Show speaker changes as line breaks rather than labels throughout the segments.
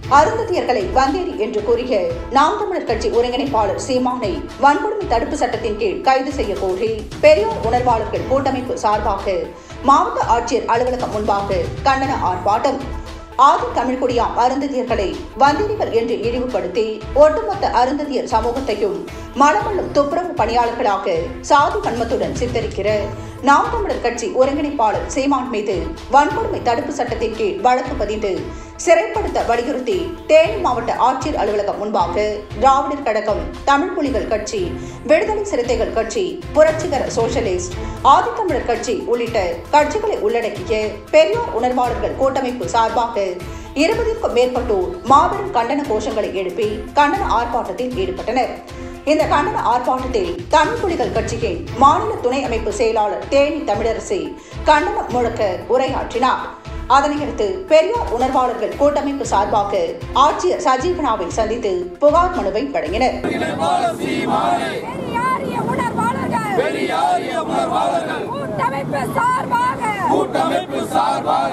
அருந்ததியர்களை வந்தேரி என்று கூறிய நாம் தமிழர் கட்சி ஒருங்கிணைப்பாளர் சீமானை வன்கொடுமை தடுப்பு சட்டத்தின் கீழ் கைது செய்ய கோரி பெரியார் உணர்வாளர்கள் கூட்டமைப்பு சார்பாக மாவட்ட ஆட்சியர் அலுவலகம் முன்பாக கண்டன ஆர்ப்பாட்டம் ஆதி தமிழ்குடியாம் அருந்ததியர்களை வந்தேரிகள் என்று இழிவுபடுத்தி ஒட்டுமொத்த அருந்ததியர் சமூகத்தையும் மலமல்லும் துப்புரவு பணியாளர்களாக சாதி வன்மத்துடன் சித்தரிக்கிற நாம் தமிழர் கட்சி ஒருங்கிணைப்பாளர் சீமான் மீது வன்கொடுமை தடுப்பு சட்டத்தின் கீழ் வழக்கு பதிந்து சிறைப்படுத்த வலியுறுத்தி தேனி மாவட்ட ஆட்சியர் அலுவலகம் முன்பாக திராவிடர் கழகம் தமிழ் புலிகள் கட்சி விடுதலை சிறுத்தைகள் கட்சி புரட்சிகர சோஷலிஸ்ட் ஆதித்தமிழர் கட்சி உள்ளிட்ட கட்சிகளை உள்ளடக்கிய பெரியார் உணர்வாளர்கள் கூட்டமைப்பு சார்பாக இருபதிற்கும் மேற்பட்டோர் மாபெரும் கண்டன கோஷங்களை எழுப்பி கண்டன ஆர்ப்பாட்டத்தில் ஈடுபட்டனர் இந்த கண்டன ஆர்ப்பாட்டத்தில் தமிழ் புலிகள் கட்சியின் மாநில துணை அமைப்பு செயலாளர் தேனி தமிழரசி கண்டனம் முழக்க உரையாற்றினார் அதனையடுத்து பெரியார் உணர்வாளர்கள் கூட்டமைப்பு சார்பாக ஆட்சியர் சஜீவனாவை சந்தித்து புகார் மனுவை வழங்கினர்
பெரியாரிய உணர்வாளர்கள்
பெரியாரிய உணர்வாளர்கள்
கூட்டமைப்பு சார்பாக
கூட்டமைப்பு சார்பாக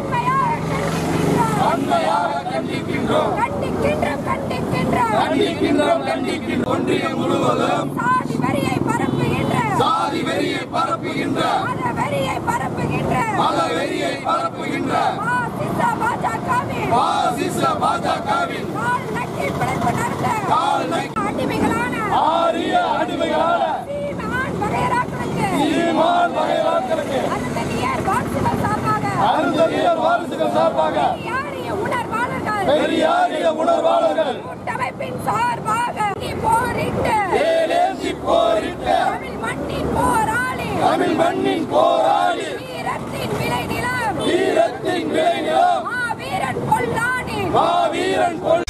வன்மையாக
வன்மையாக கண்டிக்கின்றோம்
கண்டிக்கின்றோம் கண்டிக்கின்றோம்
கண்டிக்கின்றோம் கண்டிக்கின்றோம் ஒன்றியம் முழுவதும்
சாதி வரியை பரப்புகின்ற
சாதி வெறியை பரப்புகின்ற
மத வரியை பரப்புகின்ற
மத வெறியை பரப்புகின்ற
பாசிச பாஜகவின்
பாசிச பாஜகவின்
கால் நக்கி பிழைப்பு நடத்த
கால் நக்கி-
அடிமைகளான
ஆரிய அடிமைகளான
சீமான் வகையராக்களுக்கு
ஈமான் வகைராக்களுக்கு
அருந்ததியர் வாட்சிகள் சார்பாக
அருந்ததியர் வாரிசுகள் சார்பாக
பெரியாரிய உணர்வாளர்கள்
பெரியாரிய உணர்வாளர்கள்
கூட்டமைப்பின் சார்பாக நீ போரிட்டு
ஏலேந்தி போரிட்ட
தமிழ் மண்ணின் போராளி
தமிழ் மண்ணின் போராளி
வீரத்தின் விளை நிலம்
வீரத்தின் விளைநிலம்
மாவீரன் கொல்லானி
மாவீரன் கொள்